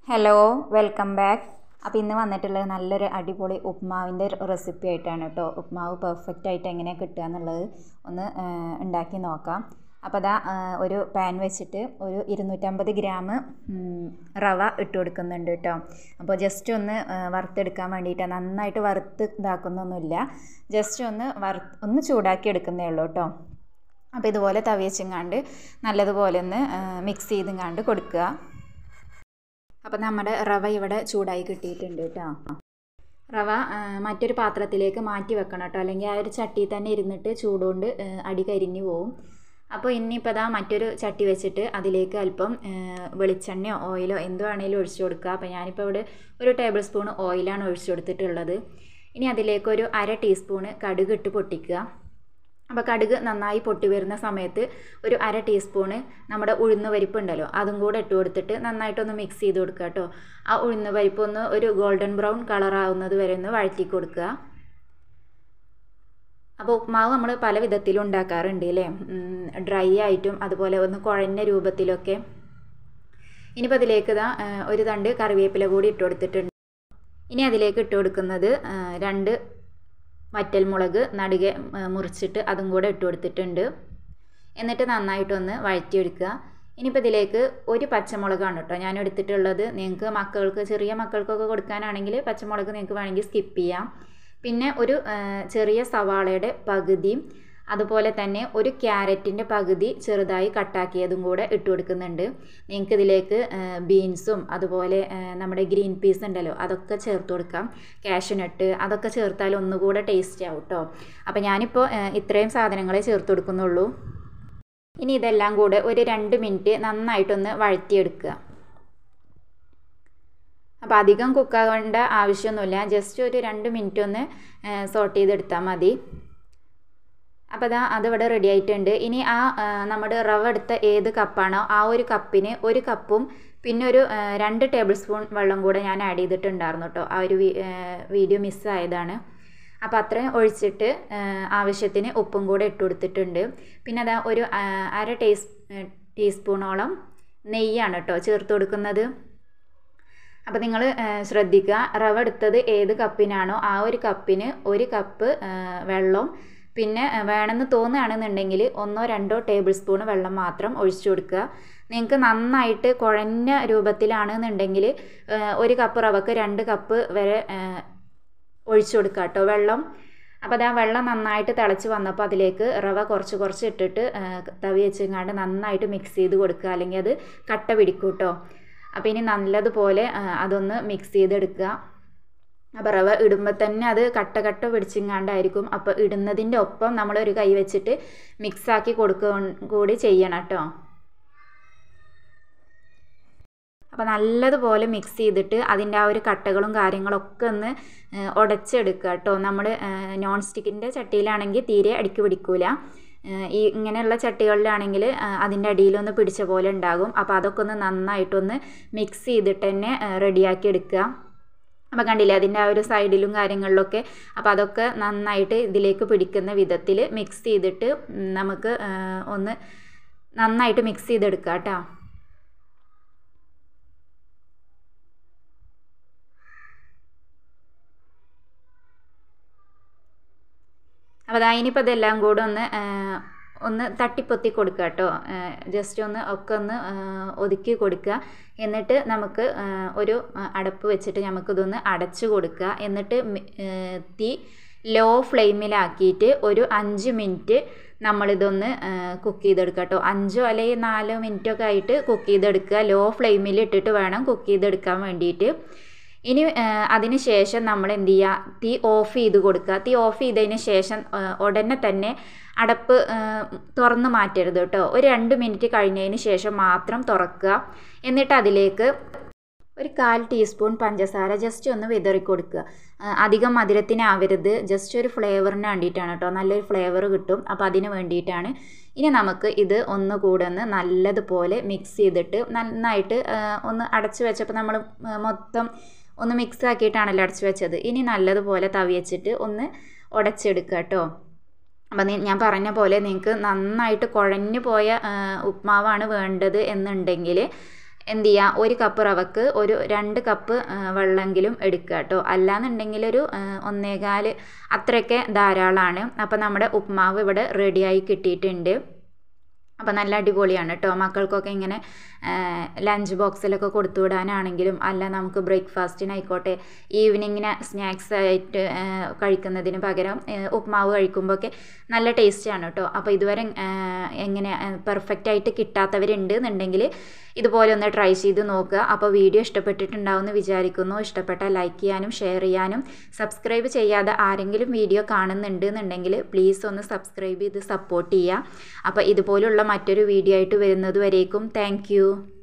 hello welcome back അപ്പോൾ ഇന്ന് വന്നിട്ടുള്ളത് നല്ലൊരു അടിപൊളി ഉപ്മാവിൻ്റെ റെസിപ്പി ആയിട്ടാണ് കേട്ടോ ഉപ്മാവ് പെർഫെക്റ്റ് ആയിട്ട് എങ്ങനെ കിട്ടുക എന്നുള്ളത് ഒന്ന് ഉണ്ടാക്കി നോക്കാം അപ്പോൾ അതാ ഒരു പാൻ വെച്ചിട്ട് ഒരു ഇരുന്നൂറ്റമ്പത് ഗ്രാം റവ ഇട്ട് കൊടുക്കുന്നുണ്ട് കേട്ടോ അപ്പോൾ ജസ്റ്റ് ഒന്ന് വറുത്തെടുക്കാൻ വേണ്ടിയിട്ടാണ് നന്നായിട്ട് വറുത്ത് ഇതാക്കുന്നൊന്നുമില്ല ജസ്റ്റ് ഒന്ന് വറു ഒന്ന് ചൂടാക്കി എടുക്കുന്നേ ഉള്ളൂ കേട്ടോ അപ്പോൾ ഇതുപോലെ തവി വെച്ചെങ്ങാണ്ട് നല്ലതുപോലെ ഒന്ന് മിക്സ് ചെയ്തെങ്ങാണ്ട് കൊടുക്കുക അപ്പോൾ നമ്മുടെ റവ ഇവിടെ ചൂടായി കിട്ടിയിട്ടുണ്ട് കേട്ടോ റവ മറ്റൊരു പാത്രത്തിലേക്ക് മാറ്റി വെക്കണം കേട്ടോ അല്ലെങ്കിൽ ആ ഒരു ചട്ടി തന്നെ ഇരുന്നിട്ട് ചൂടുകൊണ്ട് അടി കരിഞ്ഞു പോവും അപ്പോൾ ഇനിയിപ്പോൾ അതാ മറ്റൊരു ചട്ടി വെച്ചിട്ട് അതിലേക്ക് അല്പം വെളിച്ചെണ്ണയോ ഓയിലോ എന്ത് വേണമെങ്കിലും ഒഴിച്ചു കൊടുക്കുക അപ്പോൾ ഞാനിപ്പോൾ ഇവിടെ ഒരു ടേബിൾ സ്പൂൺ ഓയിലാണ് ഒഴിച്ചു കൊടുത്തിട്ടുള്ളത് ഇനി അതിലേക്കൊരു അര ടീസ്പൂണ് കടുക് ഇട്ട് പൊട്ടിക്കുക അപ്പോൾ കടുക് നന്നായി പൊട്ടി വരുന്ന സമയത്ത് ഒരു അര ടീസ്പൂണ് നമ്മുടെ ഉഴുന്ന് പരിപ്പ് ഉണ്ടല്ലോ അതും കൂടെ ഇട്ട് കൊടുത്തിട്ട് നന്നായിട്ടൊന്ന് മിക്സ് ചെയ്ത് കൊടുക്കുക കേട്ടോ ആ ഉഴുന്ന് പരിപ്പ് ഒന്ന് ഒരു ഗോൾഡൻ ബ്രൗൺ കളറാവുന്നത് വരെ ഒന്ന് വഴറ്റി കൊടുക്കുക അപ്പോൾ ഉപ്മാവ് നമ്മൾ പല വിധത്തിലും ഉണ്ടാക്കാറുണ്ട് അല്ലേ ഡ്രൈ ആയിട്ടും അതുപോലെ ഒന്ന് കുഴഞ്ഞ രൂപത്തിലൊക്കെ ഇനിയിപ്പോൾ അതിലേക്ക് ഇതാ ഒരു തണ്ട് കറിവേപ്പില കൂടി ഇട്ട് കൊടുത്തിട്ടുണ്ട് ഇനി അതിലേക്ക് ഇട്ട് കൊടുക്കുന്നത് രണ്ട് വറ്റൽമുളക് നടുകെ മുറിച്ചിട്ട് അതും കൂടെ ഇട്ട് കൊടുത്തിട്ടുണ്ട് എന്നിട്ട് നന്നായിട്ടൊന്ന് വഴറ്റിയെടുക്കുക ഇനിയിപ്പോൾ ഇതിലേക്ക് ഒരു പച്ചമുളകാണ് കേട്ടോ ഞാൻ എടുത്തിട്ടുള്ളത് നിങ്ങൾക്ക് മക്കൾക്ക് ചെറിയ മക്കൾക്കൊക്കെ കൊടുക്കാനാണെങ്കിൽ പച്ചമുളക് നിങ്ങൾക്ക് വേണമെങ്കിൽ സ്കിപ്പ് ചെയ്യാം പിന്നെ ഒരു ചെറിയ സവാളയുടെ പകുതി അതുപോലെ തന്നെ ഒരു ക്യാരറ്റിൻ്റെ പകുതി ചെറുതായി കട്ടാക്കിയതും കൂടെ ഇട്ട് കൊടുക്കുന്നുണ്ട് നിങ്ങൾക്ക് ഇതിലേക്ക് ബീൻസും അതുപോലെ നമ്മുടെ ഗ്രീൻ പീസ് ഉണ്ടല്ലോ അതൊക്കെ ചേർത്ത് കൊടുക്കാം കാഷ്യൂനട്ട് അതൊക്കെ ചേർത്താൽ ഒന്നുകൂടെ ടേസ്റ്റ് ആവും കേട്ടോ അപ്പോൾ ഞാനിപ്പോൾ ഇത്രയും സാധനങ്ങളെ ചേർത്ത് കൊടുക്കുന്നുള്ളൂ ഇനി ഇതെല്ലാം കൂടെ ഒരു രണ്ട് മിനിറ്റ് നന്നായിട്ടൊന്ന് വഴറ്റിയെടുക്കുക അപ്പോൾ അധികം കുക്കാവേണ്ട ആവശ്യമൊന്നുമില്ല ജസ്റ്റ് ഒരു രണ്ട് മിനിറ്റ് ഒന്ന് സോട്ട് ചെയ്തെടുത്താൽ മതി അപ്പോൾ അതാ അതിവിടെ റെഡി ആയിട്ടുണ്ട് ഇനി ആ നമ്മുടെ റവ എടുത്ത ഏത് കപ്പാണോ ആ ഒരു കപ്പിന് ഒരു കപ്പും പിന്നെ ഒരു രണ്ട് ടേബിൾ സ്പൂൺ വെള്ളം കൂടെ ഞാൻ ആഡ് ചെയ്തിട്ടുണ്ടായിരുന്നു കേട്ടോ ആ ഒരു വീഡിയോ മിസ്സായതാണ് അപ്പോൾ അത്രയും ഒഴിച്ചിട്ട് ആവശ്യത്തിന് ഉപ്പും കൂടെ ഇട്ട് കൊടുത്തിട്ടുണ്ട് പിന്നെ അതാ ഒരു അര ടീസ് ടീസ്പൂണോളം നെയ്യാണ് കേട്ടോ ചേർത്ത് കൊടുക്കുന്നത് അപ്പോൾ നിങ്ങൾ ശ്രദ്ധിക്കുക റവ എടുത്തത് ഏത് കപ്പിനാണോ ആ ഒരു കപ്പിന് ഒരു കപ്പ് വെള്ളം പിന്നെ വേണമെന്ന് തോന്നുകയാണെന്നുണ്ടെങ്കിൽ ഒന്നോ രണ്ടോ ടേബിൾ സ്പൂൺ വെള്ളം മാത്രം ഒഴിച്ചു കൊടുക്കുക നിങ്ങൾക്ക് നന്നായിട്ട് കുഴഞ്ഞ രൂപത്തിലാണെന്നുണ്ടെങ്കിൽ ഒരു കപ്പ് റവക്ക് രണ്ട് കപ്പ് വരെ ഒഴിച്ചു കൊടുക്കുക കേട്ടോ വെള്ളം അപ്പോൾ അത് ആ വെള്ളം നന്നായിട്ട് തിളച്ച് വന്നപ്പോൾ അതിലേക്ക് റവ കുറച്ച് കുറച്ച് ഇട്ടിട്ട് തവി വെച്ചെങ്ങാണ്ട് നന്നായിട്ട് മിക്സ് ചെയ്ത് കൊടുക്കുക അല്ലെങ്കിൽ അത് കട്ട പിടിക്കും കേട്ടോ അപ്പോൾ ഇനി നല്ലതുപോലെ അതൊന്ന് മിക്സ് ചെയ്തെടുക്കുക അപ്പോൾ റവ ഇടുമ്പോൾ തന്നെ അത് കട്ട കട്ട പിടിച്ചിങ്ങാണ്ടായിരിക്കും അപ്പോൾ ഇടുന്നതിൻ്റെ ഒപ്പം നമ്മളൊരു കൈ വെച്ചിട്ട് മിക്സാക്കി കൊടുക്കുക കൂടി ചെയ്യണം കേട്ടോ അപ്പോൾ നല്ലതുപോലെ മിക്സ് ചെയ്തിട്ട് അതിൻ്റെ ആ ഒരു കട്ടകളും കാര്യങ്ങളൊക്കെ ഒന്ന് ഉടച്ചെടുക്കുക കേട്ടോ നമ്മൾ നോൺ സ്റ്റിക്കിൻ്റെ ചട്ടിയിലാണെങ്കിൽ തീരെ അടിക്ക് പിടിക്കൂല ഈ ഇങ്ങനെയുള്ള ചട്ടികളിലാണെങ്കിൽ അതിൻ്റെ അടിയിലൊന്ന് പിടിച്ച പോലെ ഉണ്ടാകും അപ്പോൾ അതൊക്കെ ഒന്ന് നന്നായിട്ടൊന്ന് മിക്സ് ചെയ്തിട്ട് തന്നെ റെഡിയാക്കി എടുക്കുക അപ്പോൾ കണ്ടില്ലേ അതിൻ്റെ ആ ഒരു സൈഡിലും കാര്യങ്ങളിലൊക്കെ അപ്പോൾ അതൊക്കെ നന്നായിട്ട് ഇതിലേക്ക് പിടിക്കുന്ന വിധത്തിൽ മിക്സ് ചെയ്തിട്ട് നമുക്ക് ഒന്ന് നന്നായിട്ട് മിക്സ് ചെയ്തെടുക്കാം കേട്ടോ അപ്പോൾ അതിനിപ്പോൾ ഇതെല്ലാം കൂടെ ഒന്ന് ഒന്ന് തട്ടിപ്പൊത്തി കൊടുക്കുക കേട്ടോ ജസ്റ്റ് ഒന്ന് ഒക്കെ ഒന്ന് ഒതുക്കി കൊടുക്കുക എന്നിട്ട് നമുക്ക് ഒരു അടപ്പ് വെച്ചിട്ട് നമുക്കിതൊന്ന് അടച്ചു കൊടുക്കുക എന്നിട്ട് തീ ലോ ഫ്ലെയിമിലാക്കിയിട്ട് ഒരു അഞ്ച് മിനിറ്റ് നമ്മളിതൊന്ന് കുക്ക് ചെയ്തെടുക്കുക കേട്ടോ അഞ്ചോ അല്ലെങ്കിൽ നാലോ മിനിറ്റൊക്കെ ആയിട്ട് കുക്ക് ചെയ്തെടുക്കുക ലോ ഫ്ലെയിമിൽ ഇട്ടിട്ട് വേണം കുക്ക് ചെയ്തെടുക്കാൻ വേണ്ടിയിട്ട് ഇനി അതിന് ശേഷം നമ്മൾ എന്ത് ചെയ്യുക തീ ഓഫ് ചെയ്ത് കൊടുക്കുക തീ ഓഫ് ചെയ്തതിന് ശേഷം ഉടനെ തന്നെ അടപ്പ് തുറന്ന് മാറ്റരുത് കേട്ടോ ഒരു രണ്ട് മിനിറ്റ് കഴിഞ്ഞതിന് ശേഷം മാത്രം തുറക്കുക എന്നിട്ട് അതിലേക്ക് ഒരു കാൽ ടീസ്പൂൺ പഞ്ചസാര ജസ്റ്റ് ഒന്ന് വിതറി കൊടുക്കുക അധികം മധുരത്തിനാവരുത് ജസ്റ്റ് ഒരു ഫ്ലേവറിന് വേണ്ടിയിട്ടാണ് കേട്ടോ നല്ലൊരു ഫ്ലേവർ കിട്ടും അപ്പോൾ അതിന് വേണ്ടിയിട്ടാണ് ഇനി നമുക്ക് ഇത് ഒന്ന് കൂടെ ഒന്ന് നല്ലതുപോലെ മിക്സ് ചെയ്തിട്ട് നന്നായിട്ട് ഒന്ന് അടച്ചു വെച്ചപ്പോൾ നമ്മൾ മൊത്തം ഒന്ന് മിക്സ് ആക്കിയിട്ടാണല്ലോ അടച്ചു വെച്ചത് ഇനി നല്ലതുപോലെ തവി വെച്ചിട്ട് ഒന്ന് ഉടച്ചെടുക്കുക കേട്ടോ അപ്പം ഞാൻ പറഞ്ഞ പോലെ നിങ്ങൾക്ക് നന്നായിട്ട് കുഴഞ്ഞു പോയ ഉപ്മാവാണ് വേണ്ടത് എന്നുണ്ടെങ്കിൽ എന്ത് ചെയ്യുക ഒരു കപ്പ് റവക്ക് ഒരു രണ്ട് കപ്പ് വെള്ളമെങ്കിലും എടുക്കുക കേട്ടോ അല്ലാന്നുണ്ടെങ്കിൽ ഒരു ഒന്നേകാൽ അത്രയൊക്കെ ധാരാളമാണ് അപ്പോൾ നമ്മുടെ ഉപ്മാവ് ഇവിടെ റെഡിയായി കിട്ടിയിട്ടുണ്ട് അപ്പോൾ നല്ല അടിപൊളിയാണ് കേട്ടോ മക്കൾക്കൊക്കെ ഇങ്ങനെ ലഞ്ച് ബോക്സിലൊക്കെ കൊടുത്തു വിടാനാണെങ്കിലും അല്ല നമുക്ക് ബ്രേക്ക്ഫാസ്റ്റിനായിക്കോട്ടെ ഈവനിങ്ങിന് സ്നാക്സ് ആയിട്ട് കഴിക്കുന്നതിന് പകരം ഉപ്മാവ് കഴിക്കുമ്പോഴൊക്കെ നല്ല ടേസ്റ്റാണ് കേട്ടോ അപ്പോൾ ഇതുവരെ എങ്ങനെ പെർഫെക്റ്റ് ആയിട്ട് കിട്ടാത്തവരുണ്ട് എന്നുണ്ടെങ്കിൽ ഇതുപോലെ ഒന്ന് ട്രൈ ചെയ്ത് നോക്കുക അപ്പോൾ വീഡിയോ ഇഷ്ടപ്പെട്ടിട്ടുണ്ടാവുമെന്ന് വിചാരിക്കുന്നു ഇഷ്ടപ്പെട്ടാൽ ലൈക്ക് ചെയ്യാനും ഷെയർ ചെയ്യാനും സബ്സ്ക്രൈബ് ചെയ്യാതെ ആരെങ്കിലും വീഡിയോ കാണുന്നുണ്ട് എന്നുണ്ടെങ്കിൽ പ്ലീസ് ഒന്ന് സബ്സ്ക്രൈബ് ചെയ്ത് സപ്പോർട്ട് ചെയ്യുക അപ്പോൾ ഇതുപോലുള്ള മറ്റൊരു വീഡിയോ ആയിട്ട് വരുന്നത് വരേക്കും താങ്ക്